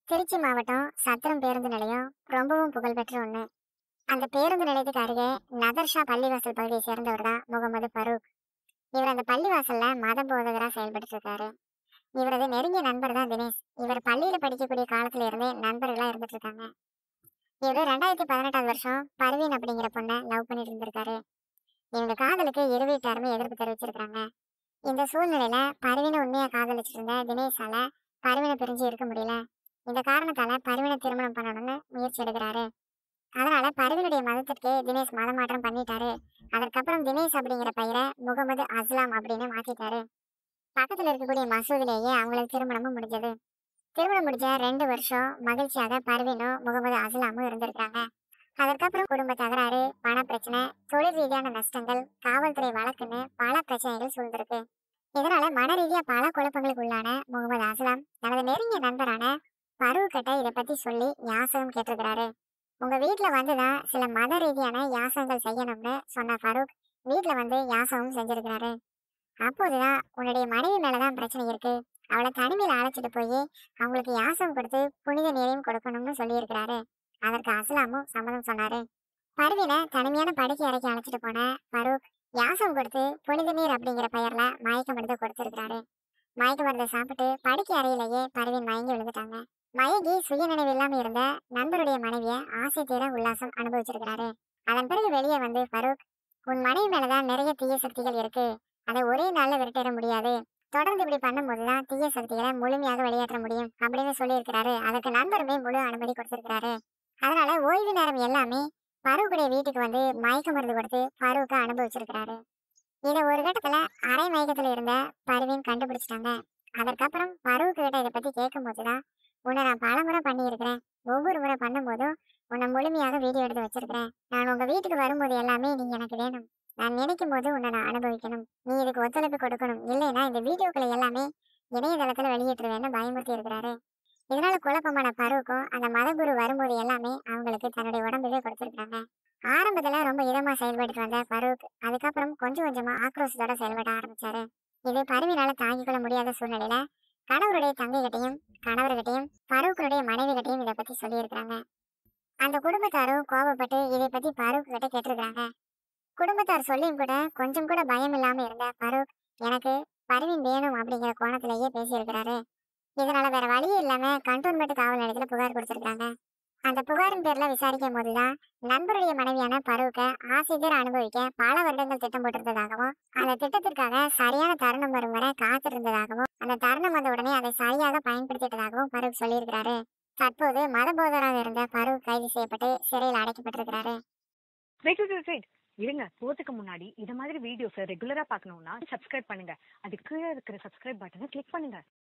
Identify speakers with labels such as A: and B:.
A: திருச்சி மாவட்டம் சத்திரம் பேருந்து நிலையம் ரொம்பவும் புகழ்பெற்ற ஒண்ணு அந்த பேருந்து நிலையத்துக்கு அருகே நதர்ஷா பள்ளிவாசல் பகுதியை சேர்ந்தவர் தான் முகமது ஃபரூக் இவர் அந்த பள்ளிவாசல்ல மத போதகரா செயல்பட்டு இருக்காரு இவரது நெருங்கிய நண்பர் தான் தினேஷ் இவர் பள்ளியில படிக்கக்கூடிய காலத்துல இருந்தே நண்பர்களா இருந்துட்டு இருக்காங்க இவரு ரெண்டாயிரத்தி பதினெட்டாவது வருஷம் பர்வீன் அப்படிங்கிற பொண்ணை லவ் பண்ணிட்டு இருந்திருக்காரு இவங்க காதலுக்கு இரு வீட்டாருமே எதிர்ப்பு தெரிவிச்சிருக்காங்க இந்த சூழ்நிலையில பர்வீனை உண்மையா காதலிச்சிட்டு இருந்த தினேஷால பர்வீனை பிரிஞ்சு இருக்க முடியல இந்த காரணத்தால பர்வீனை திருமணம் பண்ணணும்னு முயற்சி எடுக்கிறாரு அதனால பர்வீனுடைய மதத்திற்கு தினேஷ் மதம் மாற்றம் பண்ணிட்டாரு அதற்கப்புறம் தினேஷ் அப்படிங்கிற பெயரை முகமது அஸ்லாம் அப்படின்னு மாத்திட்டாரு பக்கத்துல இருக்கக்கூடிய மசூதிலேயே அவங்களுக்கு திருமணமும் முடிஞ்சது திருமணம் முடிஞ்ச ரெண்டு வருஷம் மகிழ்ச்சியாக பர்வீனும் முகமது அஸ்லாமும் இருந்திருக்காங்க அதற்கப்புறம் குடும்ப தகராறு பண பிரச்சனை தொழில் ரீதியான நஷ்டங்கள் காவல்துறை வழக்குன்னு பல பிரச்சனைகள் சூழ்ந்திருக்கு இதனால மன ரீதியா பல குழப்பங்களுக்கு உள்ளான முகமது அஸ்லாம் தனது நெருங்கிய நண்பரான பருவ் கிட்ட இதை பத்தி சொல்லி யாசகம் கேட்டிருக்கிறாரு உங்க வீட்டுல வந்துதான் சில மத ரீதியான யாசகங்கள் செய்யணும்னு சொன்ன ஃபரூக் வீட்டுல வந்து யாசகம் செஞ்சிருக்கிறாரு அப்போதுதான் உன்னுடைய மனைவி மேலதான் பிரச்சனை இருக்கு அவளை தனிமையில அழைச்சிட்டு போய் அவங்களுக்கு யாசகம் கொடுத்து புனித நீரையும் கொடுக்கணும்னு சொல்லியிருக்கிறாரு அதற்கு அஸ்லாமும் சம்மதம் சொன்னாரு பருவினை தனிமையான படுக்கை அறைக்கு அழைச்சிட்டு போன ஃபரூக் யாசம் கொடுத்து புனித நீர் அப்படிங்கிற பெயர்ல மயக்க மருந்து கொடுத்திருக்கிறாரு மயக்க மருந்தை சாப்பிட்டு படுக்கை அறையிலேயே பருவின் மயங்கி விழுந்துட்டாங்க மயங்கி சுயநினைவு இல்லாம இருந்த நண்பருடைய மனைவிய ஆசை தீர உல்லாசம் அனுபவிச்சிருக்கிறாரு அதன் பிறகு வெளியே வந்து ஃபரூக் உன் மனைவி மேலதான் நிறைய தீய சக்திகள் இருக்கு அதை ஒரே நாள்ல விரட்டிட முடியாது தொடர்ந்து இப்படி பண்ணும்போதுதான் தீய சக்திகளை முழுமையாக வெளியேற்ற முடியும் அப்படின்னு சொல்லியிருக்கிறாரு அதுக்கு நண்பருமே முழு அனுமதி கொடுத்திருக்கிறாரு அதனால ஓய்வு நேரம் எல்லாமே ஃபரூக்குடைய வீட்டுக்கு வந்து மயக்க மருந்து கொடுத்து ஃபரூக்கை அனுபவிச்சிருக்கிறாரு இதை ஒரு கட்டத்துல அரை மயக்கத்துல இருந்த பருவின் கண்டுபிடிச்சிட்டாங்க அதற்கப்புறம் ஃபரூக் கிட்ட இதை பத்தி கேட்கும் போதுதான் உன்னை நான் பல முறை பண்ணியிருக்கிறேன் ஒவ்வொரு முறை பண்ணும்போதும் உன்னை முழுமையாக வீடியோ எடுத்து வச்சிருக்கிறேன் நான் உங்க வீட்டுக்கு வரும்போது எல்லாமே நீ எனக்கு வேணும் நான் நினைக்கும் போது உன்னை நான் அனுபவிக்கணும் நீ இதுக்கு ஒத்துழைப்பு கொடுக்கணும் இல்லைன்னா இந்த வீடியோக்களை எல்லாமே இணையதளத்துல வெளியிட்டுருவேன்னு பயமுறுத்தி இருக்கிறாரு இதனால குழப்பமான பருவுக்கும் அந்த மதகுரு வரும்போது எல்லாமே அவங்களுக்கு தன்னுடைய உடம்புவே கொடுத்திருக்காங்க ஆரம்பத்துல ரொம்ப இதமா செயல்பட்டு வந்த பருவுக் அதுக்கப்புறம் கொஞ்சம் கொஞ்சமா ஆக்ரோஷத்தோட செயல்பட ஆரம்பிச்சாரு இது பருவினால தாங்கிக் கொள்ள முடியாத சூழ்நிலையில கணவருடைய தங்கைகிட்டையும் கணவர்கிட்டையும் பருவுக்குடைய மனைவி கிட்டையும் இதை பத்தி சொல்லியிருக்காங்க அந்த குடும்பத்தாரும் கோபப்பட்டு இதை பத்தி பருவுக்கு கிட்ட கேட்டிருக்காங்க குடும்பத்தார் சொல்லியும் கூட கொஞ்சம் கூட பயம் இல்லாம இருந்த பருக் எனக்கு பருவின் வேணும் அப்படிங்கிற கோணத்திலேயே பேசியிருக்கிறாரு இதனால வேற வழியே இல்லாம கண்டோன்மெண்ட் காவல் நிலையத்துல புகார் கொடுத்திருக்காங்க அந்த புகாரின் பேர்ல விசாரிக்கும் போதுதான் நண்பருடைய மனைவியான பருவுக்க ஆசிரியர் அனுபவிக்க பல வருடங்கள் திட்டம் போட்டிருந்ததாகவும் அந்த திட்டத்திற்காக சரியான தருணம் வரும் வரை காத்திருந்ததாகவும் அந்த தருணம் வந்த உடனே அதை சரியாக பயன்படுத்திட்டதாகவும் பருவ் சொல்லியிருக்கிறாரு தற்போது மத போதராக இருந்த பருவ் கைது செய்யப்பட்டு சிறையில் அடைக்கப்பட்டிருக்கிறாரு
B: வெயிட் வெயிட் வெயிட் வெயிட் இருங்க போறதுக்கு முன்னாடி இத மாதிரி வீடியோஸ் ரெகுலரா பார்க்கணும்னா சப்ஸ்கிரைப் பண்ணுங்க அதுக்கு கீழே இருக்கிற சப்ஸ்கிரைப் பட்டனை கிளிக் பண்ணுங்க